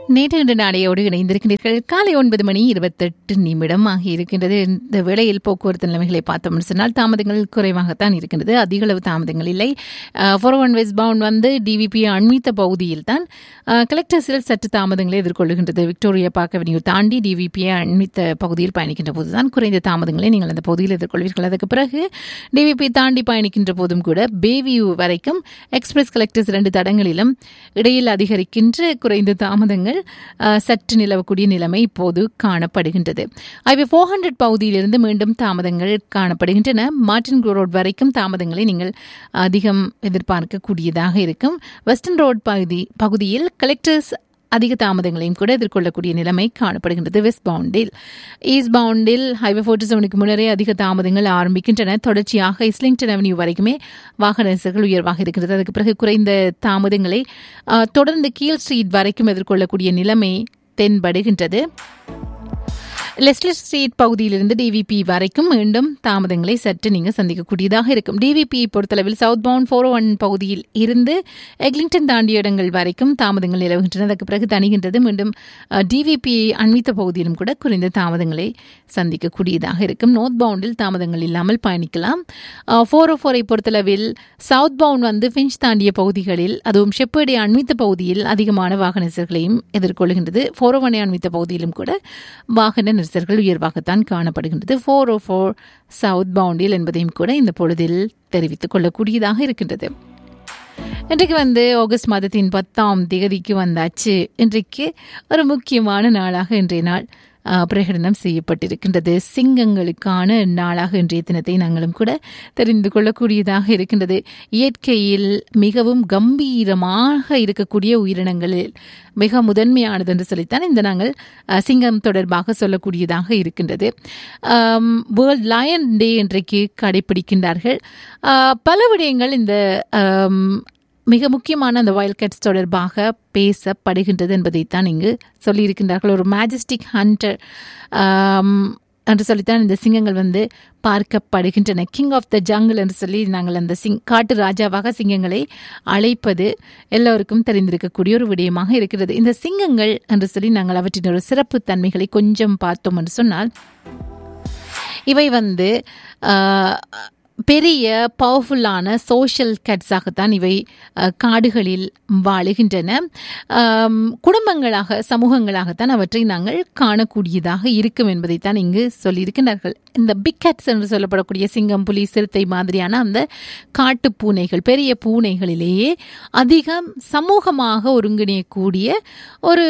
நேற்று இன்று நாடையோடு இணைந்திருக்கின்றீர்கள் காலை ஒன்பது மணி இருபத்தெட்டு நிமிடம் ஆகி இருக்கின்றது இந்த வேளையில் போக்குவரத்து நிலைமைகளை பார்த்தோம்னு சொன்னால் தாமதங்கள் குறைவாகத்தான் இருக்கின்றது அதிக அளவு தாமதங்கள் இல்லை ஃபோர் ஒன் வெஸ்ட் பவுண்ட் வந்து டிவிபி அண்மித்த பகுதியில் தான் கலெக்டர்ஸில் சற்று தாமதங்களை எதிர்கொள்கின்றது விக்டோரியா பார்க் அவென்யூ தாண்டி டிவிபியை அண்மித்த பகுதியில் பயணிக்கின்ற போதுதான் குறைந்த தாமதங்களை நீங்கள் அந்த பகுதியில் எதிர்கொள்வீர்கள் அதுக்கு பிறகு டிவிபி தாண்டி பயணிக்கின்ற போதும் கூட பேவியூ வரைக்கும் எக்ஸ்பிரஸ் கலெக்டர்ஸ் இரண்டு தடங்களிலும் இடையில் அதிகரிக்கின்ற குறைந்த தாமதங்கள் அஹ், சற்று நிலவக்கூடிய நிலைமை இப்போது காணப்படுகின்றது ஐவே ஃபோர் ஹண்ட்ரட் பகுதியிலிருந்து மீண்டும் தாமதங்கள் காணப்படுகின்றன மார்டின் ரோட் வரைக்கும் தாமதங்களை நீங்கள் அதிகம் எதிர்பார்க்கக்கூடியதாக இருக்கும் வெஸ்டர்ன் ரோட் பகுதி பகுதியில் கலெக்டர்ஸ் அதிக தாமதங்களையும் கூட எதிர்கொள்ளக்கூடிய நிலைமை காணப்படுகின்றது வெஸ்ட் பவுண்டில் ஈஸ்ட் பவுண்டில் ஹைவே ஃபோர்ட்டி செவனுக்கு முன்னரே அதிக தாமதங்கள் ஆரம்பிக்கின்றன தொடர்ச்சியாக இஸ்லிங்டன் அவென்யூ வரைக்குமே வாகன நெரிசல்கள் உயர்வாக இருக்கிறது அதுக்கு பிறகு குறைந்த தாமதங்களை அஹ், தொடர்ந்து கீழ் ஸ்ட்ரீட் வரைக்கும் எதிர்கொள்ளக்கூடிய நிலைமை தென்படுகின்றது லெஸ்லர் ஸ்ட்ரீட் பகுதியிலிருந்து டிவிபி வரைக்கும் மீண்டும் தாமதங்களை சற்று நீங்கள் சந்திக்கக்கூடியதாக இருக்கும் டிவிபியை பொறுத்தளவில் சவுத் பவுண்ட் ஃபோர் ஒன் பகுதியில் இருந்து எக்லிங்டன் தாண்டிய இடங்கள் வரைக்கும் தாமதங்கள் நிலவுகின்றன அதற்கு பிறகு தணிகின்றது மீண்டும் டிவிபி அண்மித்த பகுதியிலும் கூட குறைந்த தாமதங்களை சந்திக்கக்கூடியதாக இருக்கும் நோர்த் பவுண்டில் தாமதங்கள் இல்லாமல் பயணிக்கலாம் ஃபோர் ஓ ஃபோரை பொறுத்தளவில் சவுத் பவுண்ட் வந்து ஃபின்ச் தாண்டிய பகுதிகளில் அதுவும் ஷெப்பேடி அண்மித்த பகுதியில் அதிகமான வாகன நெரிசல்களையும் எதிர்கொள்கின்றது ஃபோர் ஓ ஒனை அண்மித்த பகுதியிலும் கூட வாகன நெரிசல்கள் உயர்வாகத்தான் காணப்படுகின்றது ஃபோர் ஓ ஃபோர் சவுத் பவுண்டில் என்பதையும் கூட இந்த பொழுதில் தெரிவித்துக் கொள்ளக்கூடியதாக இருக்கின்றது இன்றைக்கு வந்து ஆகஸ்ட் மாதத்தின் பத்தாம் திகதிக்கு வந்தாச்சு இன்றைக்கு ஒரு முக்கியமான நாளாக இன்றைய நாள் ஆ, பிரகடனம் செய்யப்பட்டிருக்கின்றது சிங்கங்களுக்கான நாளாக இன்றைய தினத்தை நாங்களும் கூட தெரிந்து கொள்ளக்கூடியதாக இருக்கின்றது இயற்கையில் மிகவும் கம்பீரமாக இருக்கக்கூடிய உயிரினங்களில் மிக முதன்மையானது என்று சொல்லித்தான் இந்த நாங்கள் அ, சிங்கம் தொடர்பாக சொல்லக்கூடியதாக இருக்கின்றது வேர்ல்ட் லயன் டே இன்றைக்கு கடைபிடிக்கின்றார்கள் ஆ, பல விடயங்கள் இந்த ஆம், மிக முக்கியமான அந்த வயல் கேட்ஸ் தொடர்பாக பேசப்படுகின்றது என்பதைத்தான் இங்கு சொல்லியிருக்கின்றார்கள் ஒரு மேஜஸ்டிக் ஹண்டர் என்று சொல்லித்தான் இந்த சிங்கங்கள் வந்து பார்க்கப்படுகின்றன கிங் ஆஃப் த ஜங்கிள் என்று சொல்லி நாங்கள் அந்த சிங் காட்டு ராஜாவாக சிங்கங்களை அழைப்பது எல்லோருக்கும் தெரிந்திருக்கக்கூடிய ஒரு விடயமாக இருக்கிறது இந்த சிங்கங்கள் என்று சொல்லி நாங்கள் அவற்றின் ஒரு சிறப்பு தன்மைகளை கொஞ்சம் பார்த்தோம் என்று சொன்னால் இவை வந்து ஆஹ், பெரிய பவர்ஃபுல்லான சோஷியல் கட்ஸாகத்தான் இவை அஹ், காடுகளில் வாழுகின்றன ஆம், குடும்பங்களாக சமூகங்களாகத்தான் அவற்றை நாங்கள் காணக்கூடியதாக இருக்கும் என்பதைத்தான் இங்கு சொல்லியிருக்கின்றார்கள் இந்த பிக் கேட்ஸ் என்று சொல்லப்படக்கூடிய சிங்கம் புலி சிறுத்தை மாதிரியான அந்த காட்டு பூனைகள் பெரிய பூனைகளிலேயே அதிகம் சமூகமாக ஒருங்கிணையக்கூடிய ஒரு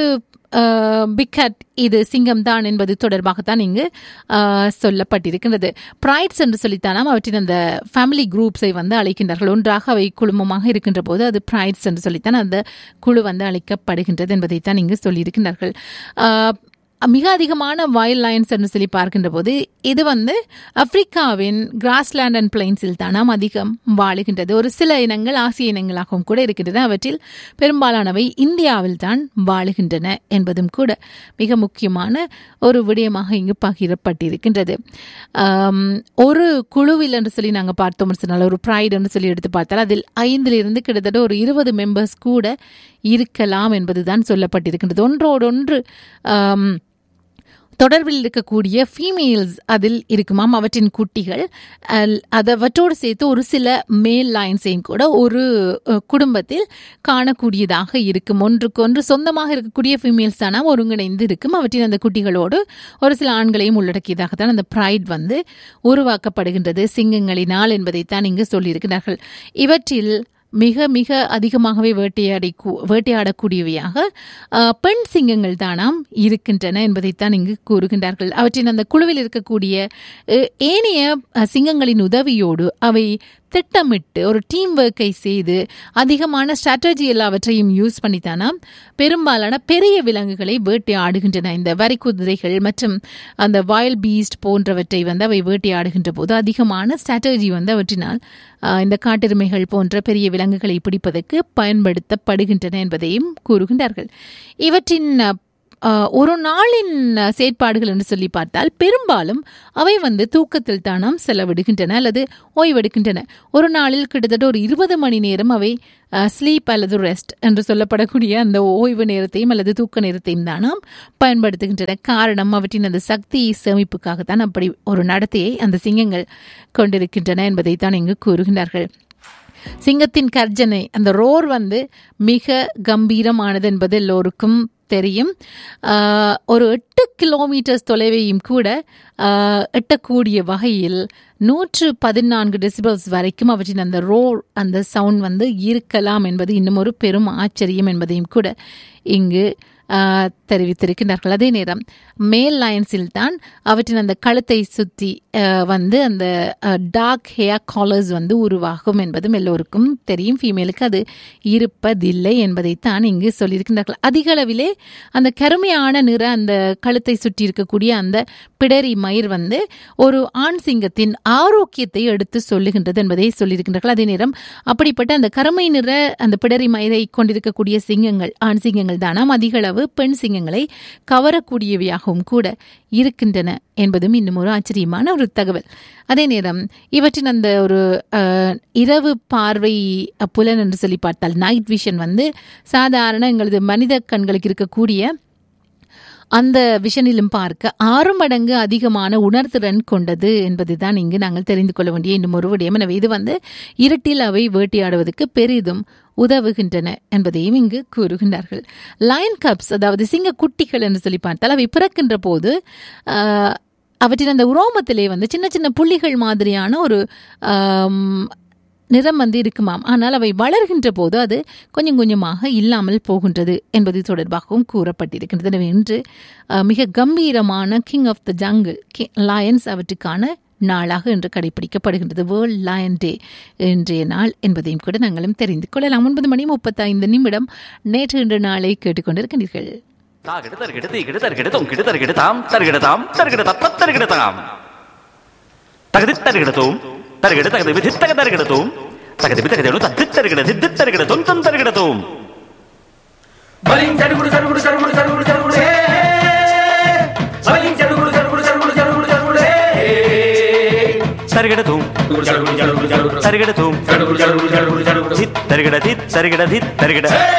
பிக் ஹட் இது சிங்கம் தான் என்பது தொடர்பாகத்தான் இங்கு ஆஹ், சொல்லப்பட்டிருக்கின்றது ப்ரைட்ஸ் என்று சொல்லித்தானாம் அவற்றின் அந்த ஃபேமிலி குரூப்ஸை வந்து அழைக்கின்றார்கள் ஒன்றாக அவை குழுமமாக இருக்கின்ற போது அது ப்ரைட்ஸ் என்று சொல்லித்தான் அந்த குழு வந்து அழைக்கப்படுகின்றது என்பதைத்தான் இங்கு சொல்லியிருக்கின்றார்கள் ஆஹ், மிக அதிகமான வயல் லயன்ஸ் என்று சொல்லி பார்க்கின்ற போது இது வந்து ஆப்பிரிக்காவின் கிராஸ்லேண்ட் அண்ட் பிளைன்ஸில் தானாம் அதிகம் வாழுகின்றது ஒரு சில இனங்கள் ஆசிய இனங்களாகவும் கூட இருக்கின்றன அவற்றில் பெரும்பாலானவை இந்தியாவில் தான் வாழுகின்றன என்பதும் கூட மிக முக்கியமான ஒரு விடயமாக இங்கு பகிரப்பட்டிருக்கின்றது ஆம், ஒரு குழுவில் என்று சொல்லி நாங்கள் பார்த்தோம் சொன்னால் ஒரு ப்ரைடு என்று சொல்லி எடுத்து பார்த்தால் அதில் ஐந்திலிருந்து கிட்டத்தட்ட ஒரு இருபது மெம்பர்ஸ் கூட இருக்கலாம் என்பதுதான் சொல்லப்பட்டிருக்கின்றது ஒன்றோடொன்று ஆம், தொடர்பில் இருக்கக்கூடிய ஃபீமேல்ஸ் அதில் இருக்குமாம் அவற்றின் குட்டிகள் அல்- அதவற்றோடு சேர்த்து ஒரு சில மேல் லைன்ஸையும் கூட ஒரு அஹ், குடும்பத்தில் காணக்கூடியதாக இருக்கும் ஒன்றுக்கொன்று சொந்தமாக இருக்கக்கூடிய ஃபீமேல்ஸ் தானா ஒருங்கிணைந்து இருக்கும் அவற்றின் அந்த குட்டிகளோடு ஒரு சில ஆண்களையும் உள்ளடக்கியதாகத்தான் அந்த ப்ரைட் வந்து உருவாக்கப்படுகின்றது சிங்கங்களினால் என்பதைத்தான் இங்கு சொல்லியிருக்கிறார்கள் இவற்றில் மிக மிக அதிகமாகவே வேட்டையாடி கூ- வேட்டையாடக்கூடியவையாக அஹ், பெண் சிங்கங்கள் தானாம் இருக்கின்றன என்பதைத்தான் இங்கு கூறுகின்றார்கள் அவற்றின் அந்த குழுவில் இருக்கக்கூடிய அஹ், ஏனைய அஹ், சிங்கங்களின் உதவியோடு அவை திட்டமிட்டு ஒரு டீம் ஒர்க்கை செய்து அதிகமான ஸ்ட்ராட்டஜி எல்லாவற்றையும் யூஸ் பண்ணித்தானாம் பெரும்பாலான பெரிய விலங்குகளை வேட்டையாடுகின்றன இந்த வரிக்குதிரைகள் மற்றும் அந்த வயல் பீஸ்ட் போன்றவற்றை வந்து அவை வேட்டையாடுகின்ற போது அதிகமான ஸ்ட்ராட்டஜி வந்து அவற்றினால் ஆஹ், இந்த காட்டெருமைகள் போன்ற பெரிய விலங்குகளை பிடிப்பதற்கு பயன்படுத்தப்படுகின்றன என்பதையும் கூறுகின்றார்கள் இவற்றின் அஹ், அஹ், ஒரு நாளின் அஹ், செயற்பாடுகள் என்று சொல்லி பார்த்தால் பெரும்பாலும் அவை வந்து தூக்கத்தில் தானாம் செலவிடுகின்றன அல்லது ஓய்வெடுக்கின்றன ஒரு நாளில் கிட்டத்தட்ட ஒரு இருபது மணி நேரம் அவை ஸ்லீப் அல்லது ரெஸ்ட் என்று சொல்லப்படக்கூடிய அந்த ஓய்வு நேரத்தையும் அல்லது தூக்க நேரத்தையும் தானாம் பயன்படுத்துகின்றன காரணம் அவற்றின் அந்த சக்தி சேமிப்புக்காகத்தான் அப்படி ஒரு நடத்தையை அந்த சிங்கங்கள் கொண்டிருக்கின்றன என்பதை தான் இங்கு கூறுகின்றார்கள் சிங்கத்தின் கர்ஜனை அந்த ரோர் வந்து மிக கம்பீரமானது என்பது எல்லோருக்கும் தெரியும் ஆஹ், ஒரு எட்டு கிலோமீட்டர்ஸ் தொலைவையும் கூட ஆஹ், எட்டக்கூடிய வகையில் நூற்று பதினான்கு டெசிபல்ஸ் வரைக்கும் அவற்றின் அந்த ரோர் அந்த சவுண்ட் வந்து இருக்கலாம் என்பது இன்னும் ஒரு பெரும் ஆச்சரியம் என்பதையும் கூட இங்கு ஆஹ், தெரிவித்திருக்கிறார்கள் அதே நேரம் மேல் லயன்ஸில் தான் அவற்றின் அந்த கழுத்தை சுற்றி ஆஹ், வந்து அந்த டார்க் ஹேர் காலர்ஸ் வந்து உருவாகும் என்பதும் எல்லோருக்கும் தெரியும் ஃபீமேலுக்கு அது இருப்பதில்லை என்பதைத்தான் இங்கு சொல்லியிருக்கின்றார்கள் அதிக அளவிலே அந்த கருமையான நிற அந்த கழுத்தை சுற்றி இருக்கக்கூடிய அந்த பிடரி மயிர் வந்து ஒரு ஆண் சிங்கத்தின் ஆரோக்கியத்தை எடுத்து சொல்லுகின்றது என்பதை சொல்லியிருக்கின்றார்கள் அதே நேரம் அப்படிப்பட்ட அந்த கருமை நிற அந்த பிடரி மயிரை கொண்டிருக்கக்கூடிய சிங்கங்கள் ஆண் சிங்கங்கள் தானாம் அதிக அளவு பெண் சிங்கங்களை கவரக்கூடியவையாகவும் கூட இருக்கின்றன என்பதும் இன்னும் ஒரு ஆச்சரியமான ஒரு தகவல் அதே நேரம் இவற்றின் அந்த ஒரு அஹ், இரவு பார்வை அஹ், புலன் என்று சொல்லி பார்த்தால் நைட் விஷன் வந்து சாதாரண எங்களது மனித கண்களுக்கு இருக்கக்கூடிய அந்த விஷனிலும் பார்க்க ஆறு மடங்கு அதிகமான உணர்திறன் கொண்டது என்பதுதான் இங்கு நாங்கள் தெரிந்து கொள்ள வேண்டிய இன்னும் ஒரு விடயம் எனவே இது வந்து இருட்டில் அவை வேட்டையாடுவதற்கு பெரிதும் உதவுகின்றன என்பதையும் இங்கு கூறுகின்றார்கள் லயன் கப்ஸ் அதாவது சிங்க குட்டிகள் என்று சொல்லி பார்த்தால் அவை பிறக்கின்ற போது ஆஹ், அவற்றின் அந்த உரோமத்திலே வந்து சின்ன சின்ன புள்ளிகள் மாதிரியான ஒரு ஆம், நிறம் வந்து இருக்குமாம் ஆனால் அவை வளர்கின்ற போது அது கொஞ்சம் கொஞ்சமாக இல்லாமல் போகின்றது என்பது தொடர்பாகவும் கூறப்பட்டிருக்கின்றது எனவே இன்று அஹ், மிக கம்பீரமான king of the jungle lions அவற்றுக்கான நாளாக இன்று கடைபிடிக்கப்படுகின்றது வேர்ல்ட் லயன் டே இன்றைய நாள் என்பதையும் கூட நாங்களும் தெரிந்து கொள்ளலாம் ஒன்பது மணி முப்பத்தைந்து நிமிடம் நேற்று இன்று நாளை கேட்டுக்கொண்டிருக்கின்றீர்கள் தாகிடு தருகிடு தீகிடு தருகிடு தொங்கிடு தருகிடு தாம் தருகிடு தாம் தருகிடு தப்ப தருகிடு தாம் தகுதி தருகிடு தூம் தருகிடு தகுதி விதி தக தருகிடு தூம் தகுதி தகுதி தத்து தருகிடு தித்து தருகிடு தொன் தொன் தருகிடு தூம் బలిం చడుగుడు చడుగుడు చడుగుడు చడుగుడు చడుగుడు హే బలిం చడుగుడు చడుగుడు చడుగుడు చడుగుడు చడుగుడు హే தருகிடு தூம் చడుగుడు చడుగుడు చడుగుడు தருகிடு தூம் చడుగుడు చడుగుడు చడుగుడు చడుగుడు தித் தருகிட தித் தருகிட தித் தருகிட హే